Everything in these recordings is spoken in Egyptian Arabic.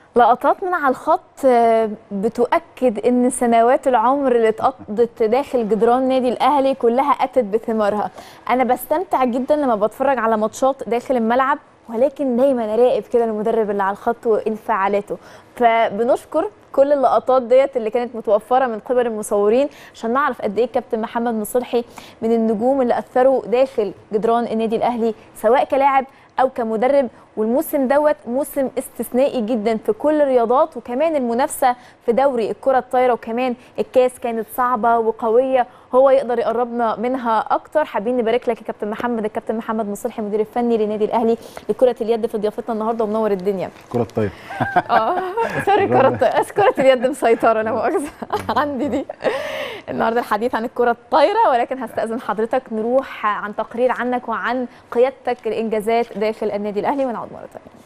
لقطات من على الخط آه، بتؤكد ان سنوات العمر اللي اتقضت داخل جدران نادي الاهلي كلها اتت بثمارها انا بستمتع جدا لما بتفرج على ماتشات داخل الملعب ولكن دايما اراقب كده المدرب اللي على الخط وانفعالاته فبنشكر كل اللقطات ديت اللي كانت متوفره من قبل المصورين عشان نعرف قد ايه كابتن محمد مصلحي من النجوم اللي اثروا داخل جدران النادي الاهلي سواء كلاعب او كمدرب والموسم دوت موسم استثنائي جدا في كل الرياضات وكمان المنافسه في دوري الكره الطايره وكمان الكاس كانت صعبه وقويه هو يقدر يقربنا منها اكتر حابين نبارك لك يا كابتن محمد الكابتن محمد مصلحي المدير الفني للنادي الاهلي لكره اليد في ضيافتنا النهارده ومنور الدنيا كرة الطايرة اه سوري كرة كرة اليد مسيطرة لا مؤاخذة عندي دي النهارده الحديث عن الكرة الطايرة ولكن هستأذن حضرتك نروح عن تقرير عنك وعن قيادتك الإنجازات داخل النادي الأهلي ونعود مرة ثانية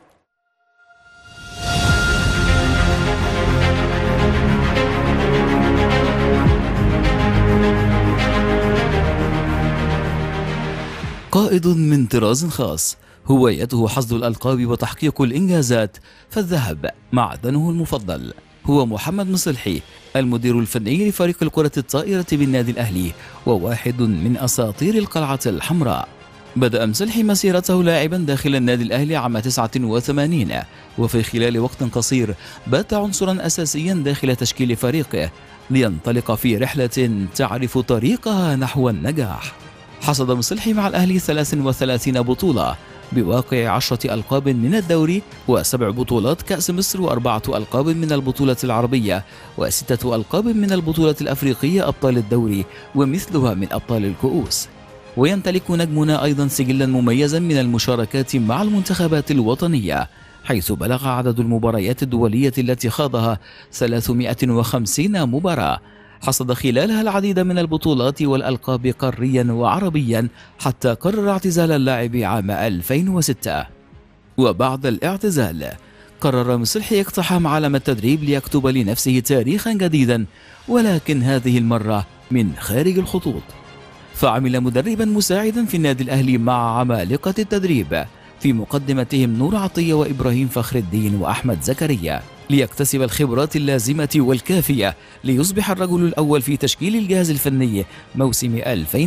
قائد من طراز خاص هوايته حصد الألقاب وتحقيق الإنجازات فالذهب معدنه المفضل هو محمد مصلحي المدير الفني لفريق الكرة الطائرة بالنادي الأهلي وواحد من أساطير القلعة الحمراء بدأ مصلحي مسيرته لاعبا داخل النادي الأهلي عام 89 وفي خلال وقت قصير بات عنصرا أساسيا داخل تشكيل فريقه لينطلق في رحلة تعرف طريقها نحو النجاح حصد مصلحي مع الأهلي 33 بطولة بواقع عشرة ألقاب من الدوري وسبع بطولات كأس مصر وأربعة ألقاب من البطولة العربية وستة ألقاب من البطولة الأفريقية أبطال الدوري ومثلها من أبطال الكؤوس ويمتلك نجمنا أيضا سجلا مميزا من المشاركات مع المنتخبات الوطنية حيث بلغ عدد المباريات الدولية التي خاضها 350 مباراة حصد خلالها العديد من البطولات والألقاب قاريا وعربيا حتى قرر اعتزال اللاعب عام 2006 وبعد الاعتزال قرر مصلحي اقتحام عالم التدريب ليكتب لنفسه تاريخا جديدا ولكن هذه المرة من خارج الخطوط فعمل مدربا مساعدا في النادي الأهلي مع عمالقة التدريب في مقدمتهم نور عطية وإبراهيم فخر الدين وأحمد زكريا ليكتسب الخبرات اللازمة والكافية ليصبح الرجل الأول في تشكيل الجهاز الفني موسم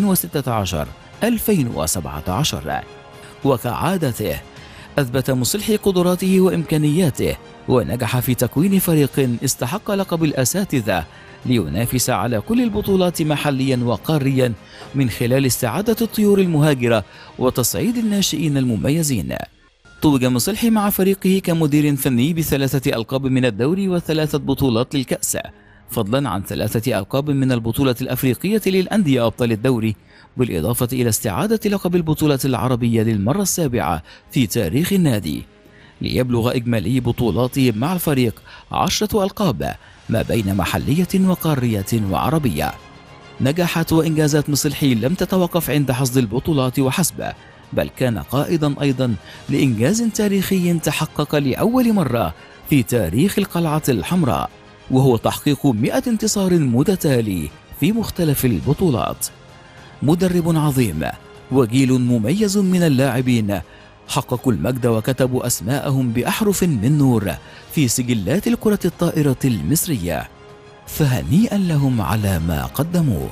2016-2017 وكعادته أثبت مصلحي قدراته وإمكانياته ونجح في تكوين فريق استحق لقب الأساتذة لينافس على كل البطولات محليا وقاريا من خلال استعادة الطيور المهاجرة وتصعيد الناشئين المميزين توج مصلحي مع فريقه كمدير فني بثلاثة ألقاب من الدوري وثلاثة بطولات للكأس فضلا عن ثلاثة ألقاب من البطولة الأفريقية للأندية أبطال الدوري بالإضافة إلى استعادة لقب البطولة العربية للمرة السابعة في تاريخ النادي ليبلغ إجمالي بطولاته مع الفريق عشرة ألقاب ما بين محلية وقارية وعربية نجاحات وإنجازات مصلحي لم تتوقف عند حصد البطولات وحسب بل كان قائدا أيضا لإنجاز تاريخي تحقق لأول مرة في تاريخ القلعة الحمراء وهو تحقيق 100 انتصار متتالي في مختلف البطولات مدرب عظيم وجيل مميز من اللاعبين حققوا المجد وكتبوا أسماءهم بأحرف من نور في سجلات الكرة الطائرة المصرية فهنيئا لهم على ما قدموه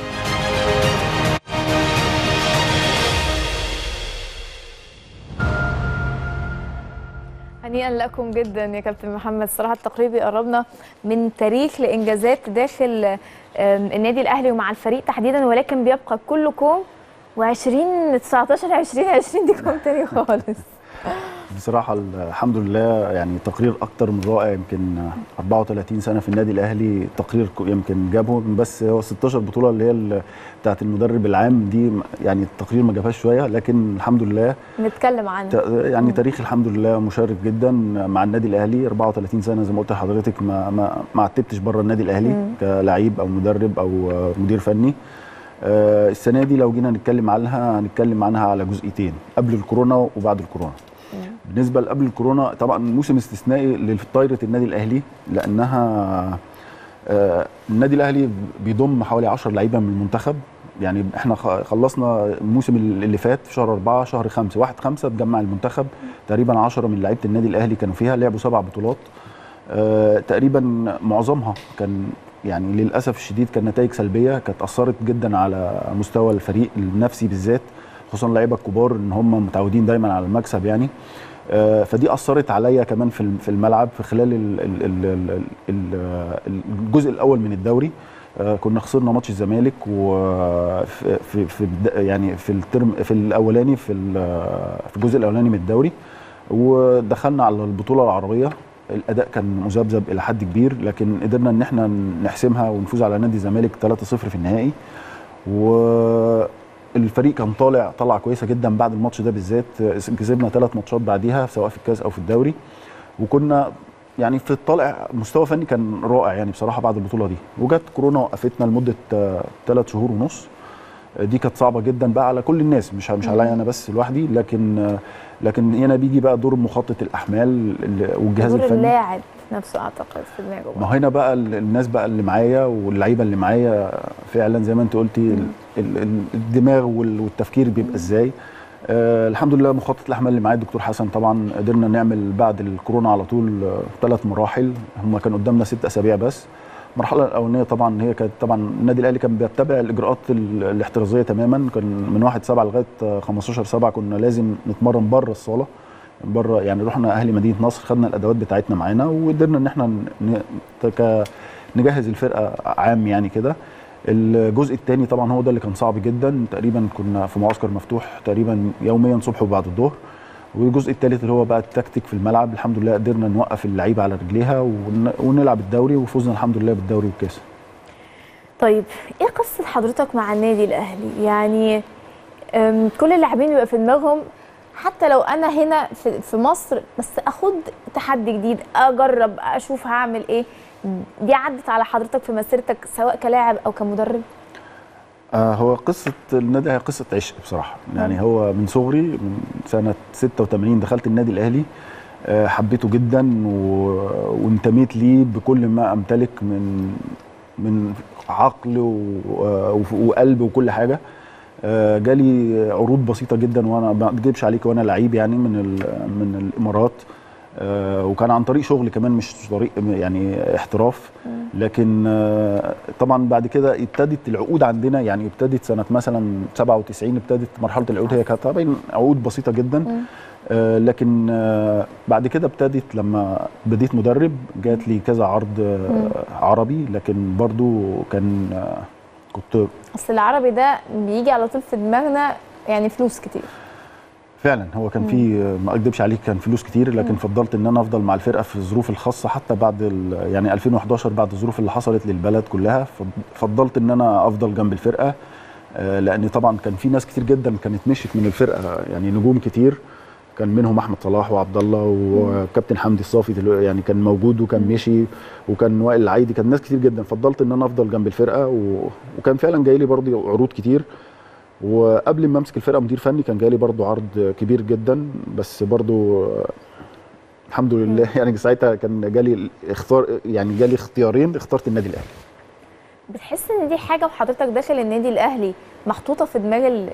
هنيئا لكم جدا يا كابتن محمد صراحه التقرير بيقربنا من تاريخ لانجازات داخل آم، النادي الاهلي ومع الفريق تحديدا ولكن بيبقى كل كوم و20 19 20 20 دي كوم تاني خالص بصراحة الحمد لله يعني تقرير أكتر من رائع يمكن 34 سنة في النادي الأهلي تقرير ك- يمكن جابهم بس هو 16 بطولة اللي هي ال- بتاعة المدرب العام دي يعني التقرير ما جابهاش شوية لكن الحمد لله نتكلم عنه ت- يعني تاريخ الحمد لله مشرف جدا مع النادي الاهلي 34 سنه زي ما قلت لحضرتك ما ما ما عتبتش بره النادي الاهلي مم. كلعيب او مدرب او آه، مدير فني آه، السنه دي لو جينا نتكلم عنها هنتكلم عنها على جزئيتين قبل الكورونا وبعد الكورونا بالنسبه لقبل الكورونا طبعا موسم استثنائي لطايره النادي الاهلي لانها آه، النادي الاهلي بيضم حوالي 10 لعيبه من المنتخب يعني احنا خ- خلصنا الموسم اللي فات في شهر أربعة شهر خمسة واحد خمسة اتجمع المنتخب تقريبا عشرة من لعيبة النادي الأهلي كانوا فيها لعبوا سبع بطولات آه، تقريبا معظمها كان يعني للاسف الشديد كان نتائج سلبيه كانت اثرت جدا على مستوى الفريق النفسي بالذات خصوصا اللعيبه الكبار ان هم متعودين دايما على المكسب يعني آه، فدي اثرت عليا كمان في الم- في الملعب في خلال ال- ال- ال- ال- ال- الجزء الاول من الدوري آه، كنا خسرنا ماتش الزمالك وفي في في الد- يعني في الترم في الاولاني في ال- في الجزء الاولاني من الدوري ودخلنا على البطوله العربيه الاداء كان مذبذب الى حد كبير لكن قدرنا ان احنا نحسمها ونفوز على نادي الزمالك 3-0 في النهائي والفريق كان طالع طلعه كويسه جدا بعد الماتش ده بالذات كسبنا ثلاث ماتشات بعديها سواء في الكاس او في الدوري وكنا يعني في الطالع مستوى فني كان رائع يعني بصراحه بعد البطوله دي وجت كورونا وقفتنا لمده ثلاث شهور ونص آه، دي كانت صعبه جدا بقى على كل الناس مش مش عليا انا بس لوحدي لكن آه، لكن هنا بيجي بقى دور مخطط الاحمال ال- والجهاز دور الفني اللاعب نفسه اعتقد في دماغه ما هنا بقى ال- الناس بقى اللي معايا واللعيبه اللي معايا فعلا زي ما انت قلتي ال- ال- ال- الدماغ وال- والتفكير بيبقى ازاي آه الحمد لله مخطط الاحمال اللي معايا الدكتور حسن طبعا قدرنا نعمل بعد الكورونا على طول ثلاث مراحل هم كان قدامنا ست اسابيع بس المرحله الاولانيه طبعا هي كانت طبعا النادي الاهلي كان بيتبع الاجراءات ال- الاحترازيه تماما كان من 1 7 لغايه آه، 15 7 كنا لازم نتمرن بره الصاله بره يعني رحنا اهلي مدينه نصر خدنا الادوات بتاعتنا معانا وقدرنا ان احنا ن- ك- نجهز الفرقه عام يعني كده الجزء الثاني طبعا هو ده اللي كان صعب جدا تقريبا كنا في معسكر مفتوح تقريبا يوميا صبح وبعد الظهر والجزء الثالث اللي هو بقى التكتيك في الملعب الحمد لله قدرنا نوقف اللعيبه على رجليها ون- ونلعب الدوري وفوزنا الحمد لله بالدوري والكاس طيب ايه قصه حضرتك مع النادي الاهلي يعني أم، كل اللاعبين بيبقى في دماغهم حتى لو انا هنا في, في مصر بس اخد تحدي جديد اجرب اشوف هعمل ايه دي عدت على حضرتك في مسيرتك سواء كلاعب او كمدرب آه هو قصة النادي هي قصة عشق بصراحة يعني هو من صغري من سنة 86 دخلت النادي الأهلي آه حبيته جدا و... وانتميت ليه بكل ما أمتلك من من عقل و... و... وقلب وكل حاجة آه جالي عروض بسيطة جدا وأنا ما أكذبش عليك وأنا لعيب يعني من ال... من الإمارات آه وكان عن طريق شغل كمان مش طريق يعني احتراف لكن آه، طبعا بعد كده ابتدت العقود عندنا يعني ابتدت سنه مثلا 97 ابتدت مرحله العقود هي كانت طبعا عقود بسيطه جدا آه، لكن آه، بعد كده ابتدت لما بديت مدرب جات لي كذا عرض آه، عربي لكن برضو كان آه، كنت اصل العربي ده بيجي على طول في دماغنا يعني فلوس كتير فعلا هو كان في ما اكذبش عليك كان فلوس كتير لكن فضلت ان انا افضل مع الفرقه في الظروف الخاصه حتى بعد ال- يعني 2011 بعد الظروف اللي حصلت للبلد كلها فض- فضلت ان انا افضل جنب الفرقه آه، لان طبعا كان في ناس كتير جدا كانت مشيت من الفرقه يعني نجوم كتير كان منهم احمد صلاح وعبد الله وكابتن حمدي الصافي دلو- يعني كان موجود وكان مشي وكان وائل العيدي كان ناس كتير جدا فضلت ان انا افضل جنب الفرقه و... وكان فعلا جاي لي برضه عروض كتير وقبل ما امسك الفرقه مدير فني كان جالي برضو عرض كبير جدا بس برضو آه، الحمد لله يعني ساعتها كان جالي اختار يعني جالي اختيارين اخترت النادي الاهلي بتحس ان دي حاجه وحضرتك داخل النادي الاهلي محطوطه في دماغ ال-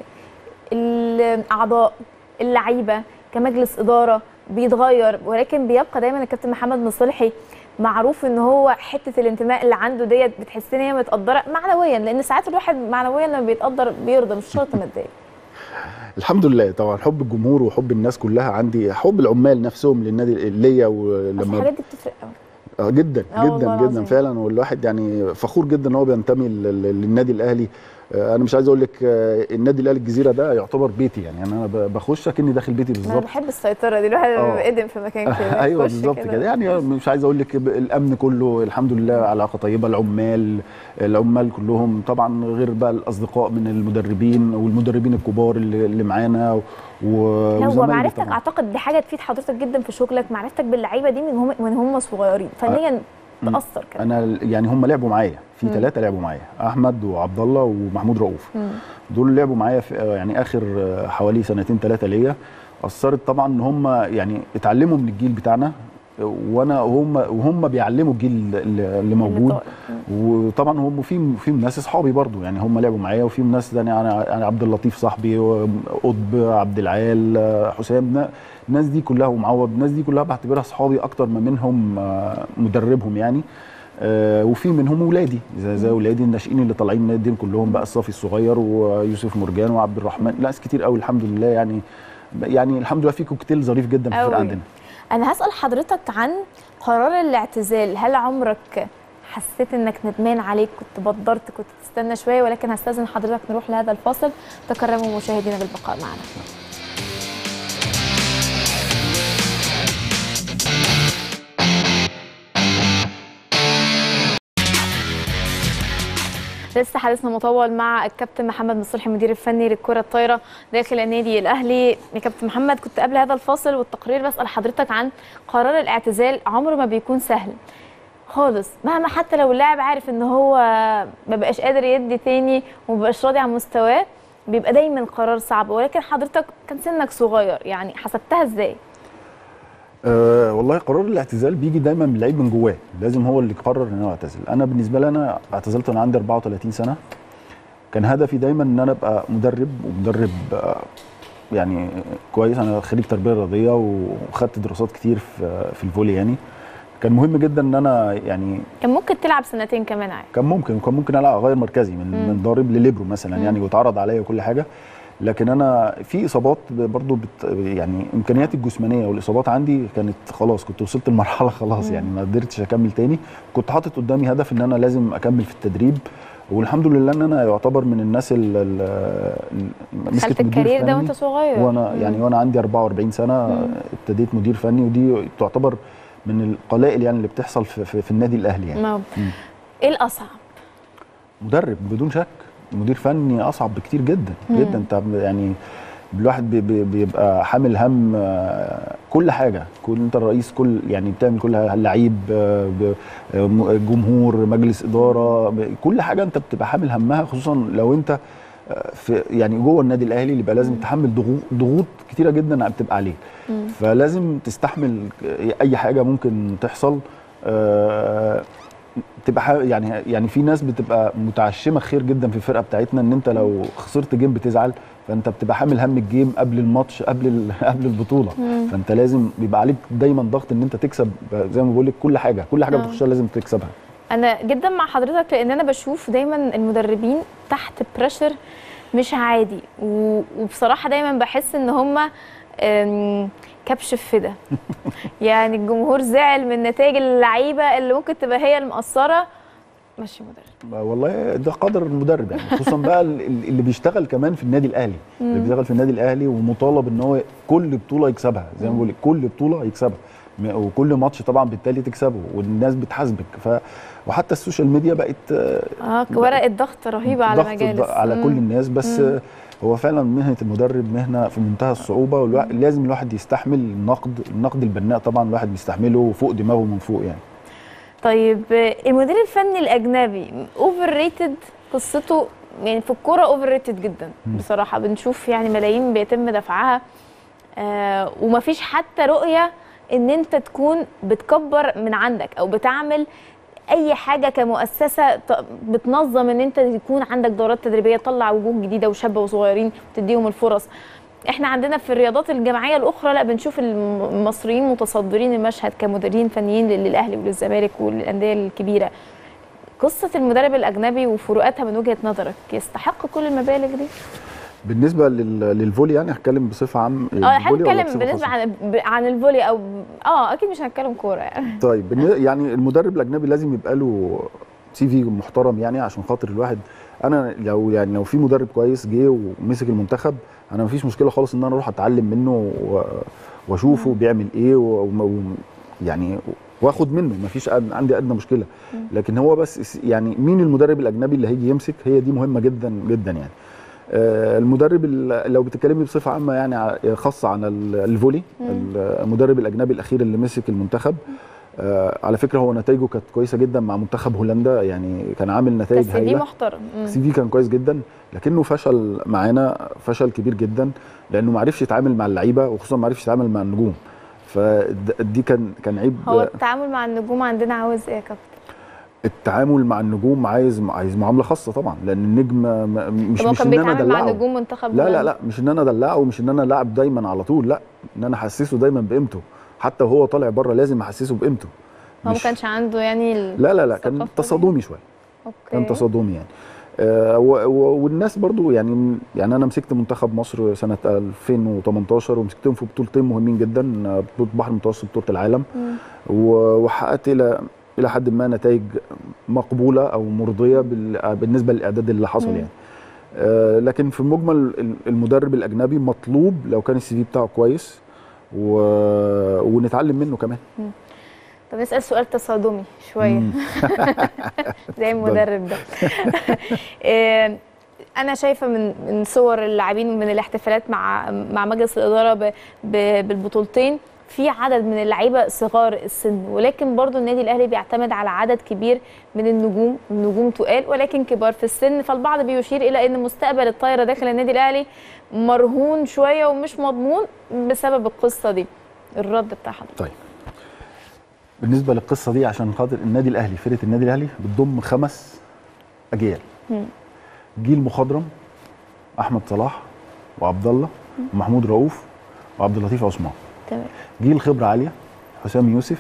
الاعضاء اللعيبه كمجلس اداره بيتغير ولكن بيبقى دايما الكابتن محمد مصلحي معروف ان هو حته الانتماء اللي عنده ديت بتحس ان هي متقدره معنويا لان ساعات الواحد معنويا لما بيتقدر بيرضى مش شرط ماديا الحمد لله طبعا حب الجمهور وحب الناس كلها عندي حب العمال نفسهم للنادي ليا بس ولما الحاجات دي بتفرق قوي آه جدا آه والله جدا العظيم. جدا فعلا والواحد يعني فخور جدا ان هو بينتمي لل- للنادي الاهلي آه، انا مش عايز اقول لك آه، النادي الاهلي الجزيره ده يعتبر بيتي يعني انا ب- بخش اكني داخل بيتي انا بالظبط بحب السيطره دي الواحد آه. بيبقى قدم في مكان كده ايوه يخش بالظبط كده يعني مش عايز اقول لك ب- الامن كله الحمد لله علاقه طيبه العمال العمال كلهم طبعا غير بقى الاصدقاء من المدربين والمدربين الكبار اللي, اللي معانا و لا هو وزمايلي معرفتك طبعاً. اعتقد دي حاجه تفيد حضرتك جدا في شغلك معرفتك باللعيبه دي من هم من هم صغيرين فنيا تاثر كده انا يعني هم لعبوا معايا في ثلاثه لعبوا معايا احمد وعبد الله ومحمود رؤوف دول لعبوا معايا في يعني اخر حوالي سنتين ثلاثه ليا اثرت طبعا ان هم يعني اتعلموا من الجيل بتاعنا وانا وهم وهم بيعلموا الجيل اللي اللي موجود طالع. وطبعا هم في فيهم ناس اصحابي برضو يعني هم لعبوا معايا وفيهم ناس يعني انا انا عبد اللطيف صاحبي قطب عبد العال حسام نا- الناس دي كلها ومعوض الناس دي كلها بعتبرها اصحابي اكتر ما منهم آه، مدربهم يعني آه، وفي منهم ولادي زي زي ولادي الناشئين اللي طالعين من النادي كلهم بقى الصافي الصغير ويوسف مرجان وعبد الرحمن ناس كتير قوي الحمد لله يعني يعني الحمد لله في كوكتيل ظريف جدا في الفرقه أوي. عندنا انا هسال حضرتك عن قرار الاعتزال هل عمرك حسيت انك ندمان عليك كنت بدرت كنت تستنى شويه ولكن هستاذن حضرتك نروح لهذا الفاصل تكرموا مشاهدينا بالبقاء معنا لسه حديثنا مطول مع الكابتن محمد مصلحي المدير الفني للكره الطايره داخل النادي الاهلي يا كابتن محمد كنت قبل هذا الفاصل والتقرير بسال حضرتك عن قرار الاعتزال عمره ما بيكون سهل خالص مهما حتى لو اللاعب عارف ان هو ما بقاش قادر يدي تاني وما بقاش راضي عن مستواه بيبقى دايما قرار صعب ولكن حضرتك كان سنك صغير يعني حسبتها ازاي أه والله قرار الاعتزال بيجي دايما من اللعيب من جواه لازم هو اللي يقرر ان هو يعتزل انا بالنسبه لي انا اعتزلت وانا عندي 34 سنه كان هدفي دايما ان انا ابقى مدرب ومدرب آه، يعني كويس انا خريج تربيه رياضيه وخدت دراسات كتير في في الفولي يعني كان مهم جدا ان انا يعني كان ممكن تلعب سنتين كمان عادي كان ممكن كان ممكن العب اغير مركزي من مم. من ضارب لليبرو مثلا مم. يعني واتعرض عليا وكل حاجه لكن انا في اصابات برضو بت يعني امكانياتي الجسمانيه والاصابات عندي كانت خلاص كنت وصلت لمرحله خلاص مم. يعني ما قدرتش اكمل تاني كنت حاطط قدامي هدف ان انا لازم اكمل في التدريب والحمد لله ان انا يعتبر من الناس اللي دخلت الكارير ده وانت صغير وانا مم. يعني وانا عندي 44 سنه مم. ابتديت مدير فني ودي تعتبر من القلائل يعني اللي بتحصل في, في, في النادي الاهلي يعني ما هو. مم. ايه الاصعب مدرب بدون شك مدير فني اصعب بكتير جدا مم. جدا انت يعني الواحد بي- بي- بيبقى حامل هم آه، كل حاجه كل انت الرئيس كل يعني بتعمل كل حاجة، اللعيب آه، ب- آه، م- جمهور مجلس اداره ب- كل حاجه انت بتبقى حامل همها خصوصا لو انت آه، في يعني جوه النادي الاهلي اللي بيبقى لازم تحمل ضغوط ضغوط كتيره جدا بتبقى عليك مم. فلازم تستحمل اي حاجه ممكن تحصل آه، تبقى ح- يعني يعني في ناس بتبقى متعشمه خير جدا في الفرقه بتاعتنا ان انت لو خسرت جيم بتزعل فانت بتبقى حامل هم الجيم قبل الماتش قبل ال- قبل البطوله مم. فانت لازم بيبقى عليك دايما ضغط ان انت تكسب زي ما بقول لك كل حاجه كل حاجه آه. بتخشها لازم تكسبها انا جدا مع حضرتك لان انا بشوف دايما المدربين تحت بريشر مش عادي و- وبصراحه دايما بحس ان هم كبش في فدا يعني الجمهور زعل من نتائج اللعيبه اللي ممكن تبقى هي المقصره ماشي مدرب والله ده قدر المدرب يعني خصوصا بقى ال- ال- اللي بيشتغل كمان في النادي الاهلي اللي مم. بيشتغل في النادي الاهلي ومطالب ان هو كل بطوله يكسبها زي ما بقول لك كل بطوله يكسبها م- وكل ماتش طبعا بالتالي تكسبه والناس بتحاسبك ف وحتى السوشيال ميديا بقت آه، اه ورقه ضغط رهيبه على ضغط مجالس على مم. كل الناس بس مم. آه، هو فعلا مهنه المدرب مهنه في منتهى الصعوبه ولازم الواحد يستحمل النقد النقد البناء طبعا الواحد بيستحمله فوق دماغه من فوق يعني طيب آه، المدير الفني الاجنبي اوفر ريتد قصته يعني في الكوره اوفر ريتد جدا مم. بصراحه بنشوف يعني ملايين بيتم دفعها آه ومفيش حتى رؤيه ان انت تكون بتكبر من عندك او بتعمل اي حاجه كمؤسسه ت- بتنظم ان انت يكون عندك دورات تدريبيه تطلع وجوه جديده وشابه وصغيرين وتديهم الفرص احنا عندنا في الرياضات الجماعيه الاخرى لا بنشوف الم- المصريين متصدرين المشهد كمديرين فنيين لل- للاهلي وللزمالك وللانديه الكبيره قصه المدرب الاجنبي وفروقاتها من وجهه نظرك يستحق كل المبالغ دي بالنسبه لل- للفولي يعني هتكلم بصفه عام اه احنا الفولي ولا هنتكلم بصفة بالنسبه خاصة؟ عن ب- عن الفولي او اه اكيد مش هنتكلم كوره يعني طيب بالن- يعني المدرب الاجنبي لازم يبقى له سي في محترم يعني عشان خاطر الواحد انا لو يعني لو في مدرب كويس جه ومسك المنتخب انا مفيش مشكله خالص ان انا اروح اتعلم منه و- واشوفه بيعمل ايه و- و- يعني واخد منه مفيش أد- عندي ادنى مشكله لكن هو بس اس- يعني مين المدرب الاجنبي اللي هيجي يمسك هي دي مهمه جدا جدا يعني آه، المدرب ال- لو بتتكلمي بصفه عامه يعني ع- خاصه عن ال- الفولي المدرب الاجنبي الاخير اللي مسك المنتخب آه، على فكره هو نتائجه كانت كويسه جدا مع منتخب هولندا يعني كان عامل نتائج بس دي هايله محترم مم. سي في كان كويس جدا لكنه فشل معانا فشل كبير جدا لانه ما عرفش يتعامل مع اللعيبه وخصوصا ما عرفش يتعامل مع النجوم فدي كان كان عيب هو التعامل مع النجوم عندنا عاوز ايه يا كابتن التعامل مع النجوم عايز عايز معامله خاصه طبعا لان النجم ما- مش طب هو مش كان ان انا بيتعامل مع ادلعه نجوم منتخب لا لا لا مش ان انا ادلعه ومش ان انا لاعب دايما على طول لا ان انا احسسه دايما بقيمته حتى وهو طالع بره لازم احسسه بقيمته هو ما مش- كانش عنده يعني ال- لا لا لا كان الثقافة دي؟ تصادمي شويه اوكي كان تصادمي يعني آه و- و- والناس برضو يعني يعني انا مسكت منتخب مصر سنه 2018 ومسكتهم في بطولتين مهمين جدا آه، بطوله بحر المتوسط بطوله العالم مم. و- وحققت الى الى حد ما نتائج مقبوله او مرضيه بال- بالنسبه للاعداد اللي حصل مم. يعني آه، لكن في المجمل ال- المدرب الاجنبي مطلوب لو كان السي في بتاعه كويس و... ونتعلم منه كمان طب نسال سؤال تصادمي شويه مم. زي المدرب ده إيه، انا شايفه من من صور اللاعبين ومن الاحتفالات مع مع مجلس الاداره ب- ب- بالبطولتين في عدد من اللعيبه صغار السن ولكن برضو النادي الاهلي بيعتمد على عدد كبير من النجوم نجوم تقال ولكن كبار في السن فالبعض بيشير الى ان مستقبل الطايره داخل النادي الاهلي مرهون شويه ومش مضمون بسبب القصه دي الرد بتاع حضرتك طيب بالنسبه للقصه دي عشان خاطر النادي الاهلي فرقه النادي الاهلي بتضم خمس اجيال مم. جيل مخضرم احمد صلاح وعبد الله ومحمود رؤوف وعبد اللطيف عثمان تمام جيل خبره عاليه حسام يوسف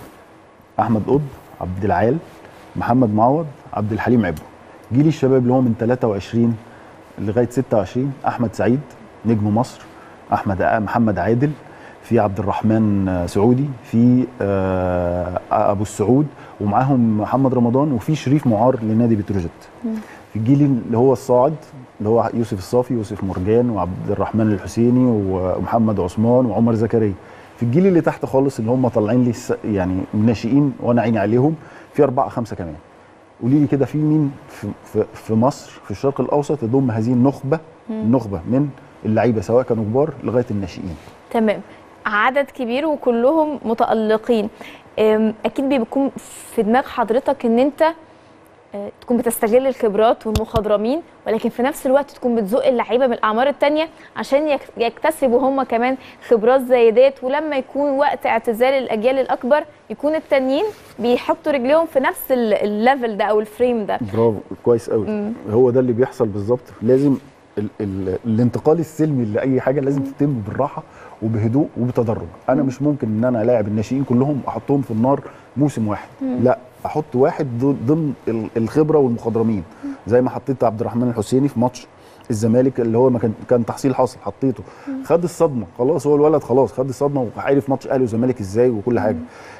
احمد قطب عبد العال محمد معوض عبد الحليم عبو جيل الشباب اللي هو من 23 لغايه 26 احمد سعيد نجم مصر احمد محمد عادل في عبد الرحمن آه، سعودي في آه، ابو السعود ومعاهم محمد رمضان وفي شريف معار لنادي بتروجيت في الجيل اللي هو الصاعد اللي هو يوسف الصافي يوسف مرجان وعبد الرحمن الحسيني ومحمد عثمان وعمر زكريا في الجيل اللي تحت خالص اللي هم طالعين لي الس- يعني ناشئين وانا عيني عليهم في اربعه خمسه كمان قولي لي كده في مين في, في, في مصر في الشرق الاوسط يضم هذه النخبه النخبه من اللعيبه سواء كانوا كبار لغايه الناشئين تمام عدد كبير وكلهم متألقين أم، اكيد بيكون في دماغ حضرتك ان انت آه، تكون بتستغل الخبرات والمخضرمين ولكن في نفس الوقت تكون بتزق اللعيبه من الاعمار التانية عشان يك- يكتسبوا هم كمان خبرات زي ديت ولما يكون وقت اعتزال الاجيال الاكبر يكون التانيين بيحطوا رجليهم في نفس ال- الليفل ده او الفريم ده برافو كويس قوي مم. هو ده اللي بيحصل بالظبط لازم ال ال الانتقال السلمي لاي حاجه لازم تتم بالراحه وبهدوء وبتدرج انا مش ممكن ان انا الاعب الناشئين كلهم احطهم في النار موسم واحد لا احط واحد ض- ضمن ال- الخبره والمخضرمين زي ما حطيت عبد الرحمن الحسيني في ماتش الزمالك اللي هو ما كان كان تحصيل حاصل حطيته خد الصدمه خلاص هو الولد خلاص خد الصدمه وعارف ماتش اهلي والزمالك ازاي وكل حاجه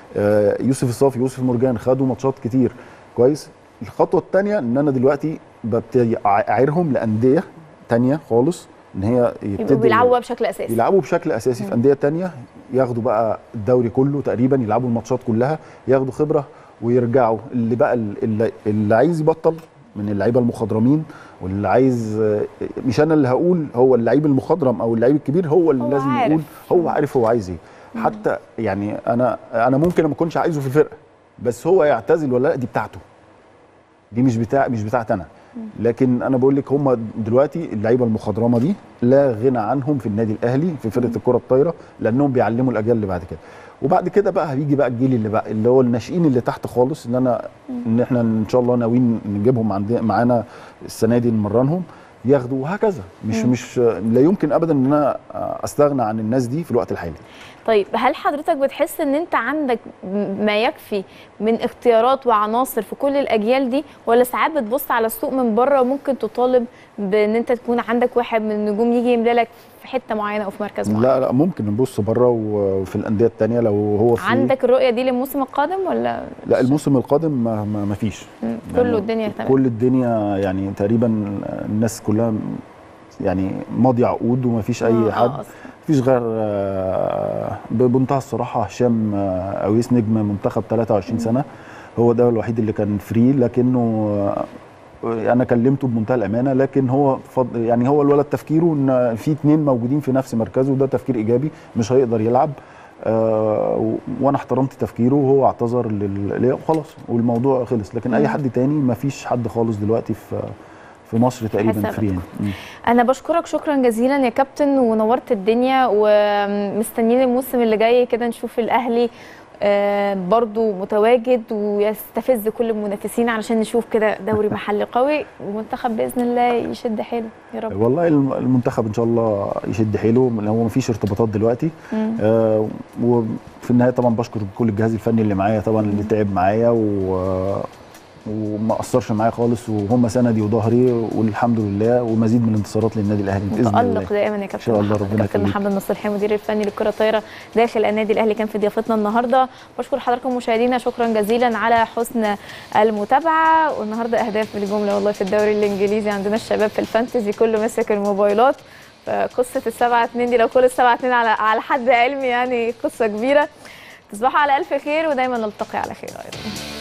آه يوسف الصافي يوسف مرجان خدوا ماتشات كتير كويس الخطوه الثانيه ان انا دلوقتي ببتدي أع- اعيرهم لانديه تانية خالص ان هي يبقوا يبتدوا بيلعبوا بقى بشكل اساسي يلعبوا بشكل اساسي في انديه تانية ياخدوا بقى الدوري كله تقريبا يلعبوا الماتشات كلها ياخدوا خبره ويرجعوا اللي بقى اللي, اللي عايز يبطل من اللعيبه المخضرمين واللي عايز مش انا اللي هقول هو اللعيب المخضرم او اللعيب الكبير هو اللي هو لازم عارف. يقول هو عارف هو عايز ايه حتى يعني انا انا ممكن ما اكونش عايزه في الفرقه بس هو يعتزل ولا لا دي بتاعته دي مش بتاع مش بتاعتي انا لكن انا بقول لك هم دلوقتي اللعيبه المخضرمه دي لا غنى عنهم في النادي الاهلي في فرقه الكره الطايره لانهم بيعلموا الاجيال اللي بعد كده وبعد كده بقى هيجي بقى الجيل اللي بقى اللي هو الناشئين اللي تحت خالص اللي انا ان احنا ان شاء الله ناويين نجيبهم عندنا معانا السنه دي نمرنهم ياخدوا وهكذا مش مش لا يمكن ابدا ان انا استغنى عن الناس دي في الوقت الحالي طيب هل حضرتك بتحس ان انت عندك م- ما يكفي من اختيارات وعناصر في كل الاجيال دي ولا ساعات بتبص على السوق من بره وممكن تطالب بان انت تكون عندك واحد من النجوم يجي يملى لك في حته معينه او في مركز معين لا لا ممكن نبص بره وفي الانديه الثانيه لو هو في عندك الرؤيه دي للموسم القادم ولا لا الموسم القادم ما, ما ما فيش مم، يعني كله الدنيا تمام كل الدنيا يعني تقريبا الناس كلها يعني ماضيه عقود وما فيش آه، اي آه، حد أصلاً. مفيش غير آه، بمنتهى الصراحه هشام آه، اويس نجم منتخب 23 سنه هو ده الوحيد اللي كان فري لكنه آه، انا كلمته بمنتهى الامانه لكن هو فض... يعني هو الولد تفكيره ان في اتنين موجودين في نفس مركزه وده تفكير ايجابي مش هيقدر يلعب آه و- وانا احترمت تفكيره وهو اعتذر لل... ليا وخلاص والموضوع خلص لكن اي مم. حد تاني ما فيش حد خالص دلوقتي في في في مصر تقريبا حسابك. فري يعني مم. انا بشكرك شكرا جزيلا يا كابتن ونورت الدنيا ومستنيين الموسم اللي جاي كده نشوف الاهلي آه، برضو متواجد ويستفز كل المنافسين علشان نشوف كده دوري محلي قوي ومنتخب باذن الله يشد حيله يا رب والله الم- المنتخب ان شاء الله يشد حيله لان هو مفيش ارتباطات دلوقتي مم. آه وفي النهايه طبعا بشكر كل الجهاز الفني اللي معايا طبعا اللي تعب معايا و وما قصرش معايا خالص وهم سندي وظهري والحمد لله ومزيد من الانتصارات للنادي الاهلي باذن الله متألق دائما يا كابتن شاء الله محمد. ربنا كابتن يخليك. محمد مصلحي المدير الفني للكرة الطايرة داخل النادي الأهلي كان في ضيافتنا النهارده بشكر حضراتكم مشاهدينا شكرا جزيلا على حسن المتابعة والنهارده أهداف بالجملة والله في الدوري الإنجليزي عندنا الشباب في الفانتزي كله مسك الموبايلات فقصة السبعة اتنين دي لو كل السبعة اتنين على على حد علمي يعني قصة كبيرة تصبحوا على ألف خير ودايما نلتقي على خير أيضا